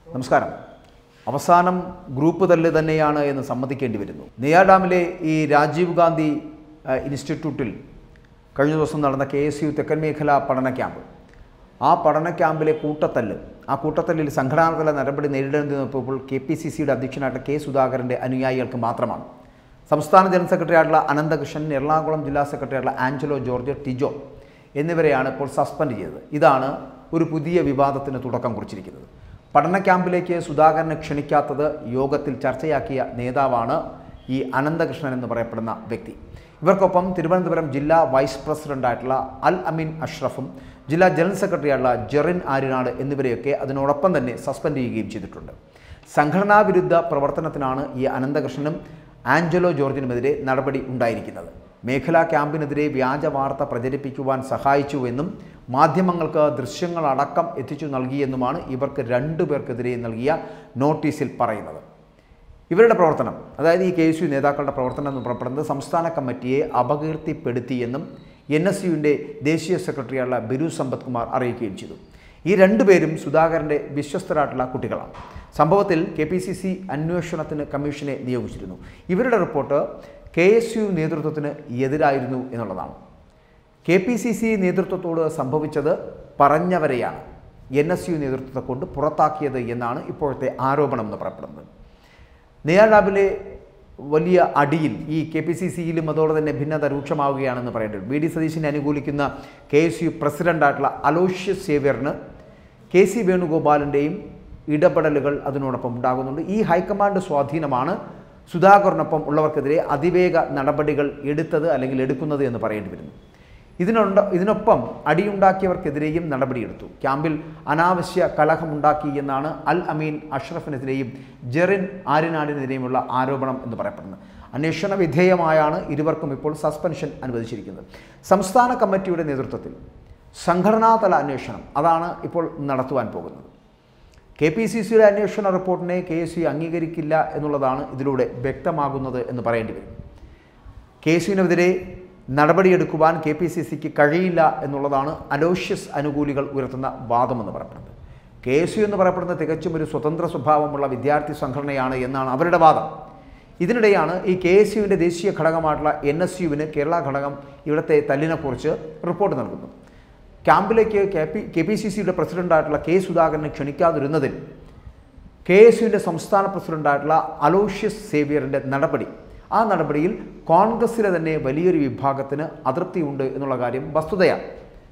നമസ്കാരം അവസാനം ഗ്രൂപ്പ് തല്ല് തന്നെയാണ് എന്ന് സമ്മതിക്കേണ്ടി വരുന്നു നെയ്യാ ഡാമിലെ ഈ രാജീവ് ഗാന്ധി ആ, ഇൻസ്റ്റിറ്റ്യൂട്ടിൽ കഴിഞ്ഞ ദിവസം നടന്ന കെ എസ് യു തെക്കൻ മേഖല പഠന ക്യാമ്പ് ആ പഠന ക്യാമ്പിലെ കൂട്ടത്തല്ല് ആ കൂട്ടത്തല്ലിൽ സംഘടനാതല നടപടി നേരിടേണ്ടപ്പോൾ കെ പി സി സിയുടെ അധ്യക്ഷനായിട്ട് കെ സുധാകരൻ്റെ അനുയായികൾക്ക് മാത്രമാണ് സംസ്ഥാന ജനറൽ സെക്രട്ടറി ആയിട്ടുള്ള അനന്തകൃഷ്ണൻ എറണാകുളം ജില്ലാ സെക്രട്ടറി ആയിട്ടുള്ള ആഞ്ചലോ ജോർജ് ടിജോ എന്നിവരെയാണ് ഇപ്പോൾ സസ്പെൻഡ് ചെയ്തത് ഇതാണ് ഒരു പുതിയ വിവാദത്തിന് തുടക്കം കുറിച്ചിരിക്കുന്നത് പഠന ക്യാമ്പിലേക്ക് സുധാകരനെ ക്ഷണിക്കാത്തത് യോഗത്തിൽ ചർച്ചയാക്കിയ നേതാവാണ് ഈ അനന്തകൃഷ്ണൻ എന്ന് പറയപ്പെടുന്ന വ്യക്തി ഇവർക്കൊപ്പം തിരുവനന്തപുരം ജില്ലാ വൈസ് പ്രസിഡന്റായിട്ടുള്ള അൽ അമീൻ അഷ്റഫും ജില്ലാ ജനറൽ സെക്രട്ടറി ആയിട്ടുള്ള ജെറിൻ ആര്യനാട് എന്നിവരെയൊക്കെ അതിനോടൊപ്പം തന്നെ സസ്പെൻഡ് ചെയ്യുകയും ചെയ്തിട്ടുണ്ട് സംഘടനാ വിരുദ്ധ പ്രവർത്തനത്തിനാണ് ഈ അനന്തകൃഷ്ണനും ആഞ്ചലോ ജോർജിനുമെതിരെ നടപടി ഉണ്ടായിരിക്കുന്നത് മേഖലാ ക്യാമ്പിനെതിരെ വ്യാജ വാർത്ത പ്രചരിപ്പിക്കുവാൻ സഹായിച്ചുവെന്നും മാധ്യമങ്ങൾക്ക് ദൃശ്യങ്ങളടക്കം എത്തിച്ചു നൽകിയെന്നുമാണ് ഇവർക്ക് രണ്ടുപേർക്കെതിരെ നൽകിയ നോട്ടീസിൽ പറയുന്നത് ഇവരുടെ പ്രവർത്തനം അതായത് ഈ കെ എസ് യു നേതാക്കളുടെ പ്രവർത്തനം എന്ന് പറയപ്പെടുന്നത് സംസ്ഥാന കമ്മിറ്റിയെ അപകീർത്തിപ്പെടുത്തിയെന്നും എൻ എസ് യുവിൻ്റെ ദേശീയ സെക്രട്ടറിയായുള്ള ബിരു സമ്പത് കുമാർ അറിയിക്കുകയും ചെയ്തു ഈ രണ്ടുപേരും സുധാകരൻ്റെ വിശ്വസ്തരായിട്ടുള്ള കുട്ടികളാണ് സംഭവത്തിൽ കെ പി സി സി അന്വേഷണത്തിന് കമ്മീഷനെ നിയോഗിച്ചിരുന്നു ഇവരുടെ റിപ്പോർട്ട് കെ എസ് യു നേതൃത്വത്തിന് എതിരായിരുന്നു എന്നുള്ളതാണ് കെ പി സി സി നേതൃത്വത്തോട് സംഭവിച്ചത് പറഞ്ഞവരെയാണ് എൻ എസ് യു നേതൃത്വത്തെ കൊണ്ട് പുറത്താക്കിയത് എന്നാണ് ഇപ്പോഴത്തെ ആരോപണം എന്ന് പറയപ്പെടുന്നത് നെയ്യാർഡാബിലെ വലിയ അടിയിൽ ഈ കെ പി സി സിയിലും അതോടെ തന്നെ ഭിന്നത രൂക്ഷമാവുകയാണെന്ന് പറയേണ്ടത് വി ഡി സതീശിനെ അനുകൂലിക്കുന്ന കെ എസ് യു പ്രസിഡൻ്റായിട്ടുള്ള അലോഷ്യസ് സേവ്യറിന് കെ സി വേണുഗോപാലിൻ്റെയും ഇടപെടലുകൾ അതിനോടൊപ്പം ഉണ്ടാകുന്നുണ്ട് ഈ ഹൈക്കമാൻഡ് സ്വാധീനമാണ് സുധാകറിനൊപ്പം ഉള്ളവർക്കെതിരെ അതിവേഗ നടപടികൾ എടുത്തത് അല്ലെങ്കിൽ എടുക്കുന്നത് എന്ന് പറയേണ്ടി വരുന്നു ഇതിനുണ്ട് ഇതിനൊപ്പം അടിയുണ്ടാക്കിയവർക്കെതിരെയും നടപടിയെടുത്തു ക്യാമ്പിൽ അനാവശ്യ കലഹമുണ്ടാക്കി എന്നാണ് അൽ അമീൻ അഷ്റഫിനെതിരെയും ജെറിൻ ആര്യനാടിനെതിരെയുമുള്ള ആരോപണം എന്ന് പറയപ്പെടുന്നത് അന്വേഷണ വിധേയമായാണ് ഇരുവർക്കും ഇപ്പോൾ സസ്പെൻഷൻ അനുവദിച്ചിരിക്കുന്നത് സംസ്ഥാന കമ്മിറ്റിയുടെ നേതൃത്വത്തിൽ സംഘടനാതല അന്വേഷണം അതാണ് ഇപ്പോൾ നടത്തുവാൻ പോകുന്നത് കെ പി സി സിയുടെ അന്വേഷണ റിപ്പോർട്ടിനെ കെ എസ് സി അംഗീകരിക്കില്ല എന്നുള്ളതാണ് ഇതിലൂടെ വ്യക്തമാകുന്നത് എന്ന് പറയേണ്ടി വരും കെ എസ് യുവിനെതിരെ നടപടിയെടുക്കുവാൻ കെ പി സി സിക്ക് കഴിയില്ല എന്നുള്ളതാണ് അലോഷ്യസ് അനുകൂലികൾ ഉയർത്തുന്ന വാദമെന്ന് പറയപ്പെടുന്നത് കെ എസ് യു എന്ന് പറയപ്പെടുന്നത് തികച്ചും ഒരു സ്വതന്ത്ര സ്വഭാവമുള്ള വിദ്യാർത്ഥി സംഘടനയാണ് എന്നാണ് അവരുടെ വാദം ഇതിനിടെയാണ് ഈ കെ എസ് യുവിൻ്റെ ദേശീയ ഘടകമായിട്ടുള്ള എൻ എസ് യുവിന് കേരള ഘടകം ഇവിടുത്തെ തല്ലിനെക്കുറിച്ച് റിപ്പോർട്ട് നൽകുന്നു ക്യാമ്പിലേക്ക് K P K P C സിയുടെ പ്രസിഡന്റായിട്ടുള്ള കെ സുധാകരനെ ക്ഷണിക്കാതിരുന്നതിൽ കെ എസ് യുവിൻ്റെ സംസ്ഥാന പ്രസിഡന്റായിട്ടുള്ള അലോഷ്യസ് സേവിയറിൻ്റെ നടപടി ആ നടപടിയിൽ കോൺഗ്രസ്സിലെ തന്നെ വലിയൊരു വിഭാഗത്തിന് അതൃപ്തിയുണ്ട് എന്നുള്ള കാര്യം വസ്തുതയാണ്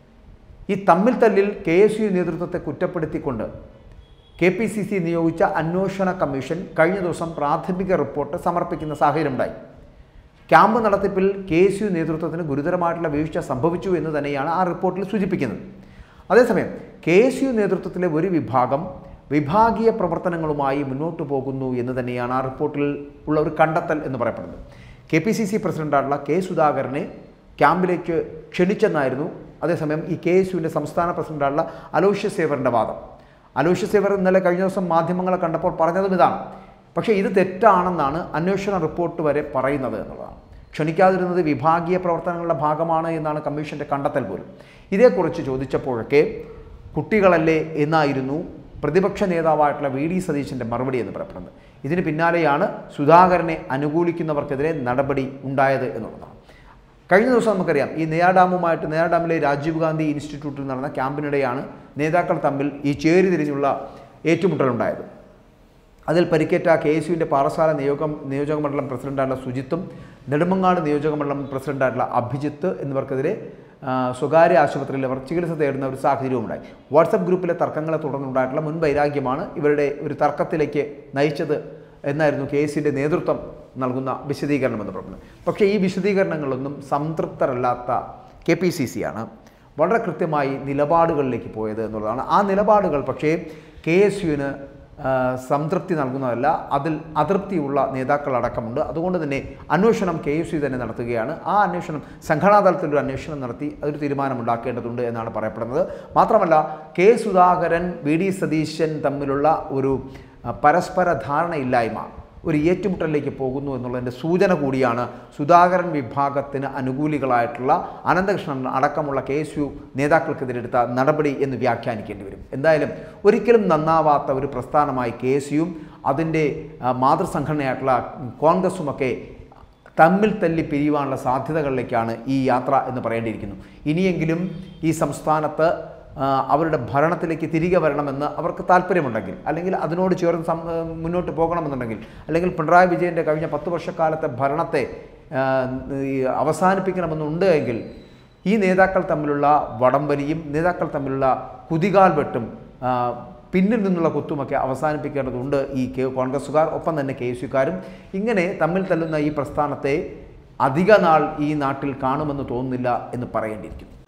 ഈ തമ്മിൽ തല്ലിൽ കെ എസ് യു നേതൃത്വത്തെ കുറ്റപ്പെടുത്തിക്കൊണ്ട് കെ പി സി സി നിയോഗിച്ച അന്വേഷണ കമ്മീഷൻ കഴിഞ്ഞ ദിവസം പ്രാഥമിക റിപ്പോർട്ട് സമർപ്പിക്കുന്ന സാഹചര്യമുണ്ടായി ക്യാമ്പ് നടത്തിപ്പിൽ കെ എസ് യു നേതൃത്വത്തിന് ഗുരുതരമായിട്ടുള്ള വീഴ്ച സംഭവിച്ചു എന്ന് തന്നെയാണ് ആ റിപ്പോർട്ടിൽ സൂചിപ്പിക്കുന്നത് അതേസമയം കെ എസ് യു നേതൃത്വത്തിലെ ഒരു വിഭാഗം വിഭാഗീയ പ്രവർത്തനങ്ങളുമായി മുന്നോട്ട് പോകുന്നു എന്ന് തന്നെയാണ് ആ റിപ്പോർട്ടിൽ ഉള്ള ഒരു കണ്ടെത്തൽ എന്ന് പറയപ്പെടുന്നത് കെ പി സി സി പ്രസിഡന്റായിട്ടുള്ള കെ സുധാകരനെ ക്യാമ്പിലേക്ക് ക്ഷണിച്ചെന്നായിരുന്നു അതേസമയം ഈ കെ എസ് യുവിൻ്റെ സംസ്ഥാന പ്രസിഡന്റായിട്ടുള്ള അലോഷ്യ സേവറിൻ്റെ വാദം അലോഷ്യ സേവർ ഇന്നലെ കഴിഞ്ഞ ദിവസം മാധ്യമങ്ങളെ കണ്ടപ്പോൾ പറഞ്ഞതും ഇതാണ് പക്ഷേ ഇത് തെറ്റാണെന്നാണ് അന്വേഷണ റിപ്പോർട്ട് വരെ പറയുന്നത് എന്നുള്ളതാണ് ക്ഷണിക്കാതിരുന്നത് വിഭാഗീയ പ്രവർത്തനങ്ങളുടെ ഭാഗമാണ് എന്നാണ് കമ്മീഷൻ്റെ കണ്ടെത്തൽ പോലും ഇതേക്കുറിച്ച് ചോദിച്ചപ്പോഴൊക്കെ കുട്ടികളല്ലേ എന്നായിരുന്നു പ്രതിപക്ഷ നേതാവായിട്ടുള്ള വി ഡി സതീശൻ്റെ മറുപടി എന്ന് പറയപ്പെടുന്നത് ഇതിന് പിന്നാലെയാണ് സുധാകരനെ അനുകൂലിക്കുന്നവർക്കെതിരെ നടപടി ഉണ്ടായത് എന്നുള്ളതാണ് കഴിഞ്ഞ ദിവസം നമുക്കറിയാം ഈ നെയ്യാഡാമുമായിട്ട് നെയ്യാഡാമിലെ രാജീവ് ഗാന്ധി ഇൻസ്റ്റിറ്റ്യൂട്ടിൽ നടന്ന ക്യാമ്പിനിടെയാണ് നേതാക്കൾ തമ്മിൽ ഈ ചേരിതിരിഞ്ഞുള്ള ഏറ്റുമുട്ടലുണ്ടായത് അതിൽ പരിക്കേറ്റ കെ എസ് യുവിൻ്റെ പാറശാല നിയോഗം നിയോജക മണ്ഡലം പ്രസിഡന്റായിട്ടുള്ള സുജിത്തും നെടുമങ്ങാട് നിയോജക മണ്ഡലം പ്രസിഡന്റായിട്ടുള്ള അഭിജിത്ത് എന്നിവർക്കെതിരെ ആ, സ്വകാര്യ ആശുപത്രിയിൽ അവർ ചികിത്സ തേടുന്ന ഒരു സാഹചര്യവുമുണ്ടായി വാട്സപ്പ് ഗ്രൂപ്പിലെ തർക്കങ്ങളെ തുടർന്നുണ്ടായിട്ടുള്ള മുൻ വൈരാഗ്യമാണ് ഇവരുടെ ഒരു തർക്കത്തിലേക്ക് നയിച്ചത് എന്നായിരുന്നു കെ എസ് യുടെ നേതൃത്വം നൽകുന്ന വിശദീകരണം എന്ന് പറയുന്നത് പക്ഷേ ഈ വിശദീകരണങ്ങളൊന്നും സംതൃപ്തരല്ലാത്ത കെ പി സി സി ആണ് വളരെ കൃത്യമായി നിലപാടുകളിലേക്ക് പോയത് എന്നുള്ളതാണ് ആ നിലപാടുകൾ പക്ഷേ കെ എസ് യുവിന് സംതൃപ്തി നൽകുന്നതല്ല അതിൽ അതൃപ്തിയുള്ള നേതാക്കളടക്കമുണ്ട് അതുകൊണ്ട് തന്നെ അന്വേഷണം കെ എസ് യു തന്നെ നടത്തുകയാണ് ആ അന്വേഷണം സംഘടനാ തലത്തിലൊരു അന്വേഷണം നടത്തി അതൊരു തീരുമാനമുണ്ടാക്കേണ്ടതുണ്ട് എന്നാണ് പറയപ്പെടുന്നത് മാത്രമല്ല K Sudhakaran V D Satheesan തമ്മിലുള്ള ഒരു ആ, പരസ്പര ധാരണയില്ലായ്മ ഒരു ഏറ്റുമുട്ടലിലേക്ക് പോകുന്നു എന്നുള്ളതിൻ്റെ സൂചന കൂടിയാണ് സുധാകരൻ വിഭാഗത്തിന് അനുകൂലികളായിട്ടുള്ള അനന്തകൃഷ്ണൻ അടക്കമുള്ള കെ എസ് യു നേതാക്കൾക്കെതിരെ എടുത്ത നടപടി എന്ന് വ്യാഖ്യാനിക്കേണ്ടി വരും എന്തായാലും ഒരിക്കലും നന്നാവാത്ത ഒരു പ്രസ്ഥാനമായി കെ എസ് യുവും അതിൻ്റെ ആ, മാതൃസംഘടനയായിട്ടുള്ള കോൺഗ്രസുമൊക്കെ തമ്മിൽ തല്ലി പിരിയുവാനുള്ള സാധ്യതകളിലേക്കാണ് ഈ യാത്ര എന്ന് പറയേണ്ടിയിരിക്കുന്നു ഇനിയെങ്കിലും ഈ സംസ്ഥാനത്ത് ആ, അവരുടെ ഭരണത്തിലേക്ക് തിരികെ വരണമെന്ന് അവർക്ക് താല്പര്യമുണ്ടെങ്കിൽ അല്ലെങ്കിൽ അതിനോട് ചേർന്ന് സം- ആ, മുന്നോട്ട് പോകണമെന്നുണ്ടെങ്കിൽ അല്ലെങ്കിൽ പിണറായി വിജയൻ്റെ കഴിഞ്ഞ പത്ത് വർഷക്കാലത്തെ ഭരണത്തെ ആ, ഈ അവസാനിപ്പിക്കണമെന്നുണ്ട് എങ്കിൽ ഈ നേതാക്കൾ തമ്മിലുള്ള വടംവലിയും നേതാക്കൾ തമ്മിലുള്ള കുതികാൽ വെട്ടും ആ, പിന്നിൽ നിന്നുള്ള കുത്തുമൊക്കെ അവസാനിപ്പിക്കേണ്ടതുണ്ട് ഈ കെ കോൺഗ്രസ്സുകാർ ഒപ്പം തന്നെ കെ എസ് യുക്കാരും ഇങ്ങനെ തമ്മിൽ തല്ലുന്ന ഈ പ്രസ്ഥാനത്തെ അധിക നാൾ ഈ നാട്ടിൽ കാണുമെന്ന് തോന്നുന്നില്ല എന്ന് പറയേണ്ടിയിരിക്കുന്നു